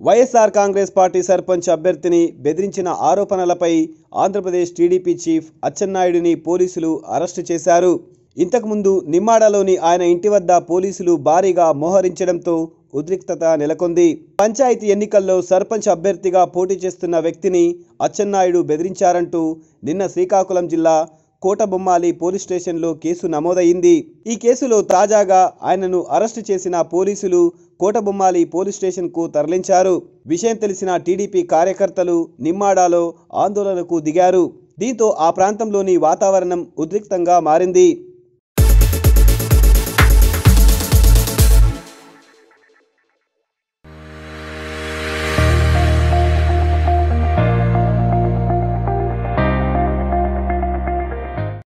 YSR Congress party sarpanch అభ్యర్థిని బెదిరించిన ఆరోపణలపై ఆంధ్రప్రదేశ్ టీడీపీ చీఫ్ అచ్చెన్నాయుడిని పోలీసులు అరెస్టు చేశారు ఇంతకుముందు నిమ్మాడలోని ఆయన ఇంటి వద్ద పోలీసులు భారీగా మోహరించడంతో ఉద్రిక్తత నెలకొంది పంచాయతీ ఎన్నికల్లో సర్పంచ్ అభ్యర్థిగా పోటీ చేస్తున్న వ్యక్తిని అచ్చెన్నాయుడు బెదిరించారంటూ నిన్న శ్రీకాకుళం జిల్లా కోటబొమ్మాలి పోలీస్ స్టేషన్లో కేసు నమోదయింది ఈ కేసులో తాజాగా ఆయనను అరెస్టు చేసిన పోలీసులు కోటబొమ్మాలి పోలీస్ స్టేషన్కు తరలించారు విషయం తెలిసిన టీడీపీ కార్యకర్తలు నిమ్మాడాలో ఆందోళనకు దిగారు దీంతో ఆ ప్రాంతంలోని వాతావరణం ఉద్రిక్తంగా మారింది